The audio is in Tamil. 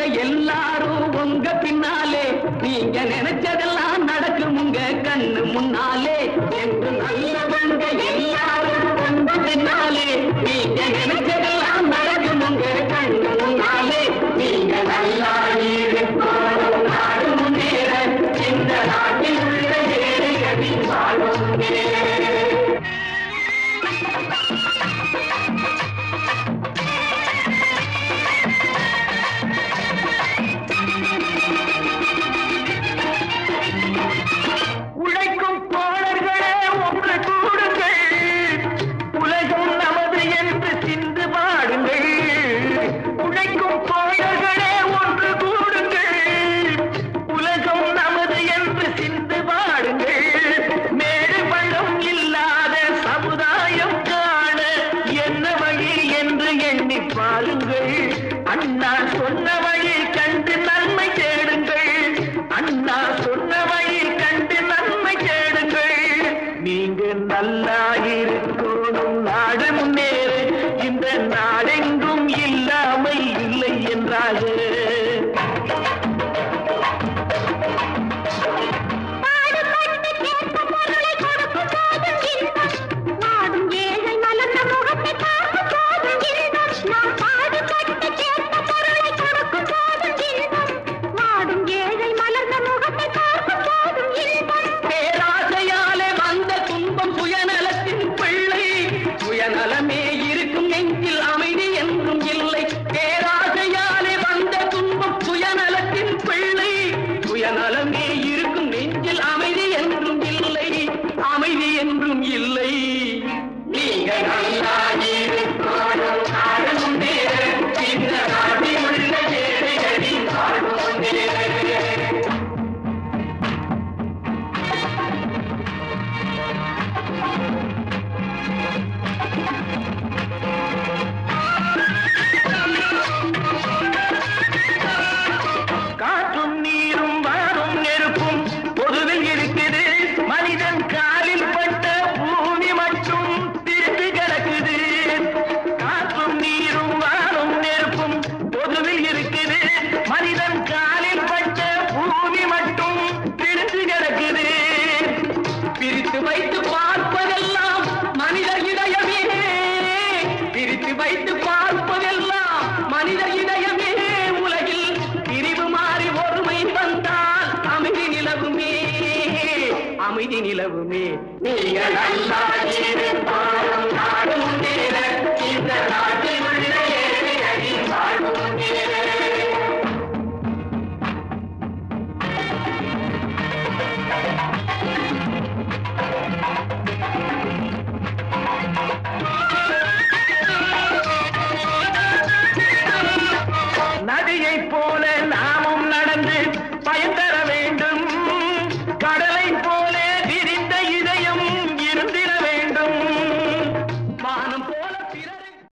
எல்லாரும் உங்க பின்னாலே நீங்க நினைச்சதெல்லாம் நடக்கும் உங்க கண்ணு முன்னாலே என்று நல்லவங்க எல்லாரும் உங்க பின்னாலே நீங்க நினைச்சதெல்லாம் நடக்கும் உங்க கண்ணு முன்னாலே நீங்க நல்லா இருக்கணும் நாடு முன்னேற இந்த நாட்டில் உள்ள ஏழைகளின் வாழும் முன்னேற உழைக்கும் தோழர்களே ஒன்று கூடுங்கள் உலகம் நமது என்று சிந்து பாடுங்கள் உழைக்கும் தோழர்களே ஒன்று கூடுங்கள் உலகம் நமது என்று சிந்து பாடுங்கள் மேடு பள்ளம் இல்லாத சமுதாயம் காண என்ன வழி என்று எண்ணி பாருங்கள் அண்ணா சொன்ன வழி கண்டு நன்மை தேடுங்கள் அண்ணா சொன்ன வழி கண்டு நன்மை தேடுங்கள் நீங்க நல்லா இருக்கணும் நாடு முன்னேறு இந்த நாடெங்கும் இல்லாமை இல்லை என்றாக பாடுபட்டு கேட்ட பொருளை கொடுக்கும் போதும் இன்பம். வாடும் ஏழை மலர்ந்த முகத்தை பார்க்கும் போதும் இன்பம். நாம் பாடுபட்டு கேட்ட பொருளை கொடுக்கும் போதும் இன்பம். வாடும் ஏழை மலர்ந்த முகத்தை பார்க்கும் போதும் இன்பம். பேராசையாலே வந்த துன்பம் சுயநலத்தின் பிள்ளை சுயநலமே இருக்கும் நெஞ்சில் அமைதி என்றும் இல்லை பேராசையாலே வந்த துன்பம் சுயநலத்தின் பிள்ளை சுயநலமே இருக்கும் நெஞ்சில் அமைதி என்றும் இல்லை அமைதி என்றும் இல்லை நீங்க நல்லா இருக்கணும் நாடு முன்னேற இந்த நாட்டில் உள்ள ஏழைகளின் வாழ்வு முன்னேற காற்றும் நீரும் வாரும் நெருப்பும் பொதுவில் இருக்குது மனிதன் காலில் பட்ட பூமி மட்டும் பிரித்து கிடக்குது காற்றும் நீரும் வாரும் நெருப்பும் பொதுவில் இருக்குது மனிதன் காலில் பட்ட பூமி மட்டும் பிரித்து கிடக்குது பிரித்து வைத்து பார்ப்பதெல்லாம் மனிதர் இதயமே பிரித்து வைத்து பார்ப்பதெல்லாம் மனிதர் இதயமே உலகில் பிரிவு மாறி ஒருமை வந்தால் அமைதி நிலவுமே அமைதி நிலவுமே நீங்கள் நல்லா இருப்பாரும் நாடு முன்னேற இந்த நாட்டில் உள்ள ஏழைகளின் வாழ்வு முன்னேற நதியை போல